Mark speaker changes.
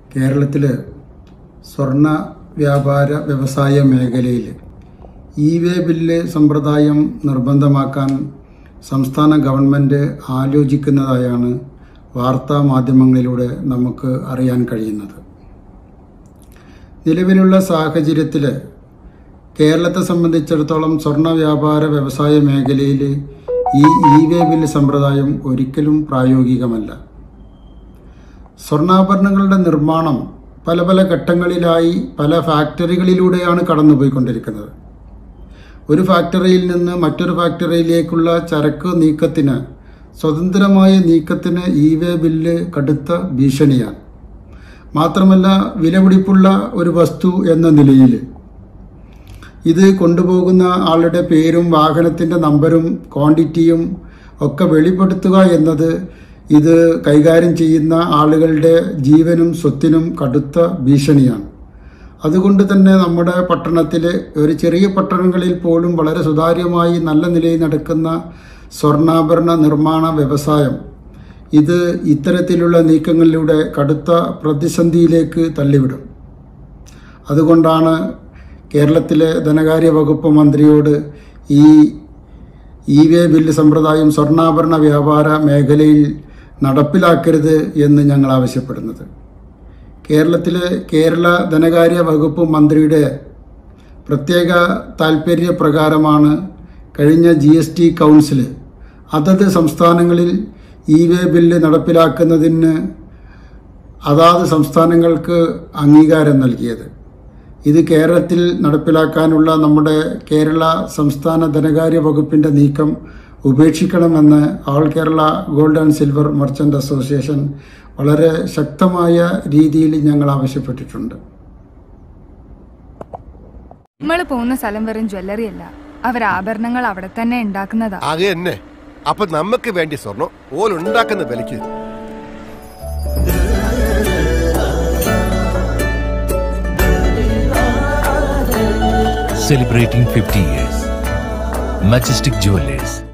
Speaker 1: കേരളത്തിൽ സ്വർണ്ണ വ്യാപാര വ്യവസായ മേഖലയിൽ ഇ വേ ബില്ല് സമ്പ്രദായം നിർബന്ധമാക്കാൻ സംസ്ഥാന ഗവൺമെൻറ് ആലോചിക്കുന്നതായാണ് വാർത്താ മാധ്യമങ്ങളിലൂടെ നമുക്ക് അറിയാൻ കഴിയുന്നത് നിലവിലുള്ള സാഹചര്യത്തിൽ കേരളത്തെ സംബന്ധിച്ചിടത്തോളം സ്വർണ്ണ വ്യാപാര വ്യവസായ മേഖലയിൽ ഈ ഇ വേ ബില്ല് സമ്പ്രദായം ഒരിക്കലും പ്രായോഗികമല്ല സ്വർണ്ണാഭരണങ്ങളുടെ നിർമ്മാണം പല പല ഘട്ടങ്ങളിലായി പല ഫാക്ടറികളിലൂടെയാണ് കടന്നുപോയിക്കൊണ്ടിരിക്കുന്നത് ഒരു ഫാക്ടറിയിൽ നിന്ന് മറ്റൊരു ഫാക്ടറിയിലേക്കുള്ള ചരക്ക് നീക്കത്തിന് സ്വതന്ത്രമായ നീക്കത്തിന് ഇ വേ ബില്ല് കടുത്ത ഭീഷണിയാണ് മാത്രമല്ല വിലപിടിപ്പുള്ള ഒരു വസ്തു എന്ന നിലയിൽ ഇത് കൊണ്ടുപോകുന്ന ആളുടെ പേരും വാഹനത്തിൻ്റെ നമ്പരും ക്വാണ്ടിറ്റിയും ഒക്കെ വെളിപ്പെടുത്തുക എന്നത് ഇത് കൈകാര്യം ചെയ്യുന്ന ആളുകളുടെ ജീവനും സ്വത്തിനും കടുത്ത ഭീഷണിയാണ് അതുകൊണ്ട് തന്നെ നമ്മുടെ പട്ടണത്തിൽ ഒരു ചെറിയ പട്ടണങ്ങളിൽ പോലും വളരെ സുതാര്യമായി നല്ല നിലയിൽ നടക്കുന്ന സ്വർണ്ണാഭരണ നിർമ്മാണ വ്യവസായം ഇത് ഇത്തരത്തിലുള്ള നീക്കങ്ങളിലൂടെ കടുത്ത പ്രതിസന്ധിയിലേക്ക് തള്ളിവിടും അതുകൊണ്ടാണ് കേരളത്തിലെ ധനകാര്യ വകുപ്പ് മന്ത്രിയോട് ഈ ഇ വേ ബില്ല് സമ്പ്രദായം സ്വർണ്ണാഭരണ വ്യാപാര മേഖലയിൽ നടപ്പിലാക്കരുത് എന്ന് ഞങ്ങൾ ആവശ്യപ്പെടുന്നത് കേരളത്തിലെ കേരള ധനകാര്യ വകുപ്പ് മന്ത്രിയുടെ പ്രത്യേക താൽപ്പര്യപ്രകാരമാണ് കഴിഞ്ഞ ജി എസ് ടി കൗൺസിൽ അതത് സംസ്ഥാനങ്ങളിൽ ഇ വേ ബില്ല് നടപ്പിലാക്കുന്നതിന് അതാത് സംസ്ഥാനങ്ങൾക്ക് അംഗീകാരം നൽകിയത് ഇത് കേരളത്തിൽ നടപ്പിലാക്കാനുള്ള നമ്മുടെ കേരള സംസ്ഥാന ധനകാര്യ വകുപ്പിൻ്റെ നീക്കം ഉപേക്ഷിക്കണമെന്ന് all Kerala gold and silver merchant association വളരെ ശക്തമായ രീതിയിൽ ഞങ്ങൾ ആവശ്യപ്പെട്ടിട്ടുണ്ട്
Speaker 2: നമ്മൾ പോകുന്ന സ്ഥലം വെറും ജ്വല്ലറി അല്ല അവർ ആഭരണങ്ങൾ അവിടെ തന്നെ ഉണ്ടാക്കുന്നതാ
Speaker 3: അത് തന്നെ അപ്പൊ നമുക്ക് വേണ്ടി സ്വർണം ഓലുണ്ടാക്കുന്ന വിലക്ക്
Speaker 4: celebrating 50 years. Majestic Jewelers,